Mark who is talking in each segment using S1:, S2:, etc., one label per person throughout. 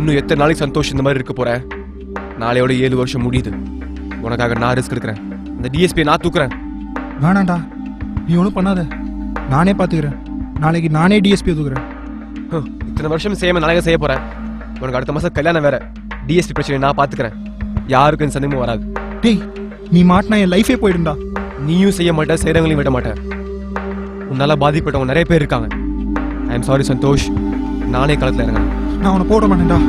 S1: இன்னும் எத்தனை நாளைக்கு சந்தோஷ் இந்த மாதிரி இருக்க போற நாளையோட ஏழு வருஷம் முடியுது உனக்காக நான் ரிஸ்க் எடுக்கிறேன் அந்த டிஎஸ்பி நான் தூக்குறேன்
S2: வேணாண்டா நீ ஒன்றும் பண்ணாத நானே பார்த்துக்கிறேன் நாளைக்கு நானே டிஎஸ்பி தூக்குறேன்
S1: ஹம், இத்தனை வருஷம் செய்யாம நாளைக்கு செய்ய போறேன் உனக்கு அடுத்த மாசம் கல்யாணம் வேற டிஎஸ்பி பிரச்சனை நான் பாத்துக்கிறேன் யாருக்கும் இந்த சந்தேகமும் வராது
S2: டேய் நீ மாட்டினா என் லைஃபே போயிடும்டா
S1: நீயும் செய்ய மாட்ட செய்றவங்களையும் விட மாட்டேன் உன்னால பாதிப்பட்டவங்க நிறைய பேர் இருக்காங்க ஐ எம் சாரி சந்தோஷ் நானே களத்துல இறங்குறேன்
S2: நான் உன்னை போட மாட்டேன்டா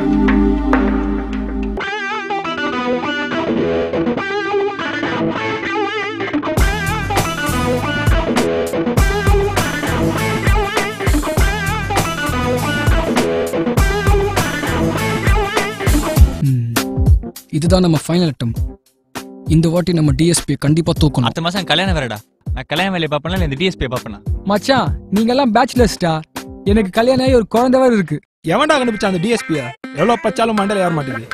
S3: ம். இதுதான் நம்ம ஃபைனல் அட்டம் இந்த வாட்டி நம்ம டிஎஸ்பி கண்டிப்பா தூக்கணும்
S4: அடுத்த மாசம் கல்யாணம் வேறடா நான் கல்யாண வேலையை பார்ப்பேனா இல்ல இந்த டிஎஸ்பி பார்ப்பேனா
S3: மச்சான் நீங்க எல்லாம் பேச்சுலர்ஸ்டா எனக்கு கல்யாணம் ஆகி ஒரு குழந்தை வேற இருக்கு
S2: எவன்டா கண்டுபிடிச்சா அந்த டிஎஸ்பியா எவ்வளோ பச்சாலும் மண்டல ஏற மாட்டேங்குது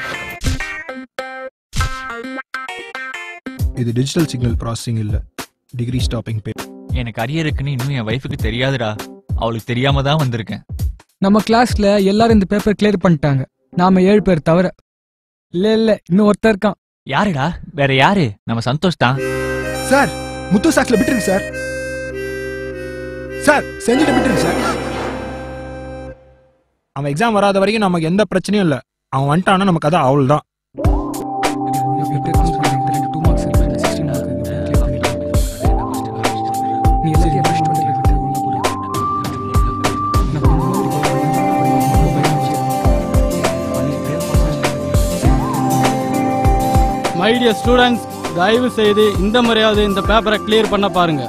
S2: இது டிஜிட்டல் சிக்னல் ப்ராசஸிங் இல்ல டிகிரி ஸ்டாப்பிங் பே
S4: எனக்கு அரியர் இருக்குன்னு இன்னும் என் வைஃபுக்கு தெரியாதுடா அவளுக்கு தெரியாம தான் வந்திருக்கேன்
S3: நம்ம கிளாஸ்ல எல்லாரும் இந்த பேப்பர் கிளியர் பண்ணிட்டாங்க நாம ஏழு பேர் தவிர இல்ல இல்ல இன்னும் ஒருத்தர் இருக்கான்
S4: யாருடா வேற யாரு நம்ம சந்தோஷ் தான்
S2: சார் முத்து சாக்ஸ்ல விட்டுருக்கு சார் சார் செஞ்சுட்டு விட்டுருக்கு சார் அவன் எக்ஸாம் வராத வரைக்கும் நமக்கு எந்த பிரச்சனையும் இல்ல அவன் வந்துட்டான்னா நமக்கு அதான் அவள் தான்
S5: மை டியர் ஸ்டூடெண்ட்ஸ் தயவு செய்து இந்த முறையாவது இந்த பேப்பரை கிளியர் பண்ண பாருங்க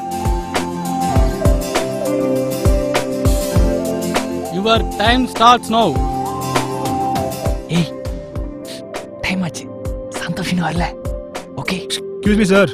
S5: யுவர் டைம் ஸ்டார்ட்ஸ் நோ
S4: ஏய் டைம் ஆச்சு சந்தோஷ் இன்னும் வரல okay
S2: excuse me sir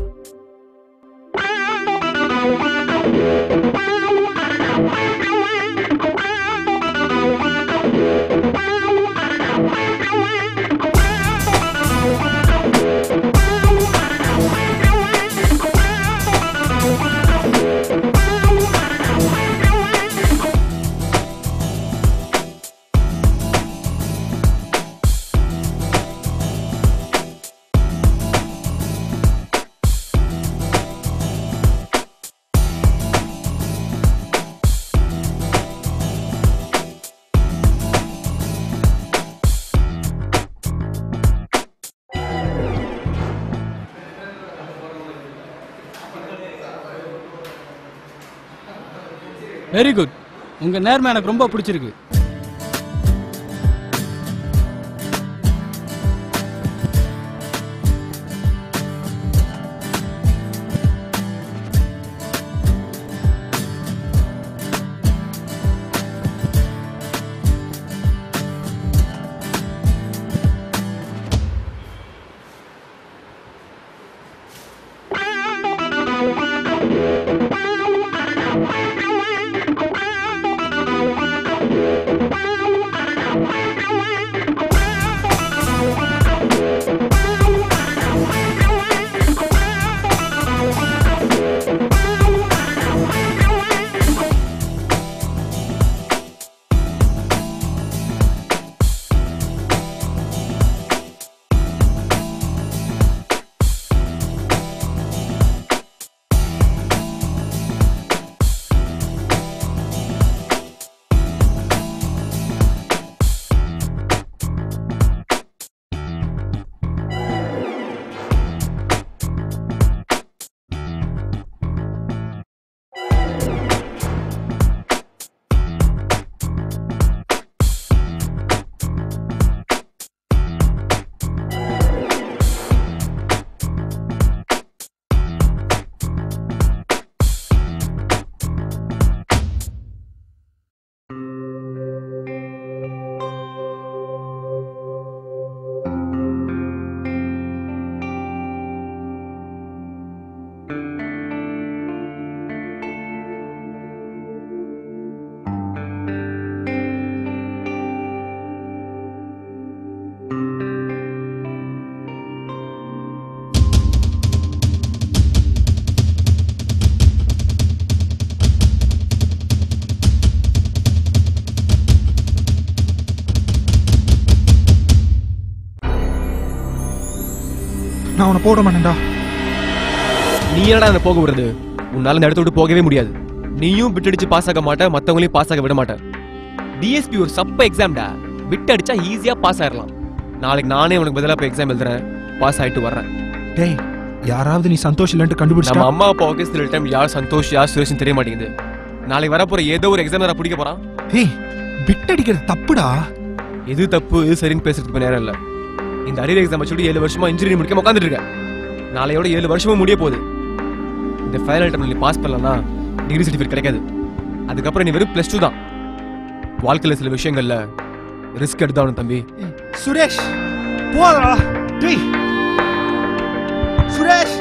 S5: very good உங்க நேர்மை எனக்கு ரொம்ப பிடிச்சிருக்கு
S2: நான் உன்னை போட மாட்டேன்டா
S1: நீ என்னடா என்ன போக விடுறது உன்னால இந்த இடத்த விட்டு போகவே முடியாது நீயும் பிட் அடிச்சு பாஸ் ஆக மாட்ட மத்தவங்களையும் பாஸ் ஆக விட மாட்ட டிஎஸ்பி ஒரு சப்ப எக்ஸாம்டா பிட் அடிச்சா ஈஸியா பாஸ் ஆயிடலாம் நாளைக்கு நானே உனக்கு பதிலா போய் எக்ஸாம் எழுதுறேன் பாஸ் ஆயிட்டு வர்றேன்
S2: டேய் யாராவது நீ சந்தோஷ் இல்லைன்ட்டு
S1: நம்ம
S2: கண்டுபிடிச்சா
S1: அம்மா அப்பாவுக்கு சில டைம் யார் சந்தோஷ் யார் சுரேஷ் தெரிய மாட்டேங்குது நாளைக்கு வரப்போற ஏதோ ஒரு எக்ஸாம் நான் பிடிக்க போறான்
S2: ஏய் பிட் அடிக்கிறது தப்புடா
S1: எது தப்பு எது சரின்னு பேசுறதுக்கு இப்ப நேரம் இல்ல இந்த அரியர் எக்ஸாம் வச்சுட்டு ஏழு வருஷமா இன்ஜினியரிங் முடிக்காம உட்காந்துட்டு இருக்கேன் நாளையோட ஏழு வருஷமும் முடிய போகுது இந்த ஃபைனல் டைம் நீ பாஸ் பண்ணலன்னா டிகிரி சர்டிஃபிகேட் கிடைக்காது அதுக்கப்புறம் நீ வெறும் ப்ளஸ் டூ தான் வாழ்க்கையில சில விஷயங்கள்ல ரிஸ்க் எடுத்தாகணும் தம்பி
S2: சுரேஷ் போதா டேய் சுரேஷ்